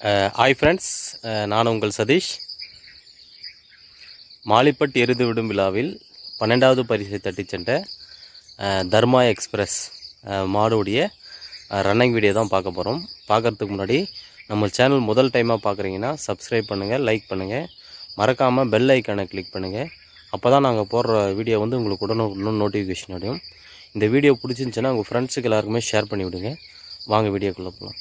hi friends நான் உங்கள் சதீஷ் மாலிப்பட் எருது விடும் விழாவில் பன்னெண்டாவது பரிசை தட்டிச் சென்ற அஹ், தர்மா எக்ஸ்பிரஸ் அஹ், மாடுடைய ரன்னிங் வீடியோ தான் பார்க்க போகிறோம் பார்க்கறதுக்கு முன்னாடி நம்ம சேனல் முதல் டைமாக பார்க்குறீங்கன்னா சப்ஸ்கிரைப் பண்ணுங்கள் லைக் பண்ணுங்கள் மறக்காமல் பெல் ஐக்கானை கிளிக் பண்ணுங்கள் அப்போ தான் நாங்கள் போடுற வீடியோ வந்து உங்களுக்கு உடனுக்குடன் நோட்டிஃபிகேஷன் அடையும் இந்த வீடியோ பிடிச்சிருந்துச்சுன்னா உங்கள் ஃப்ரெண்ட்ஸுக்கு எல்லாருக்குமே ஷேர் பண்ணி விடுங்க வாங்க வீடியோக்குள்ளே போகலாம்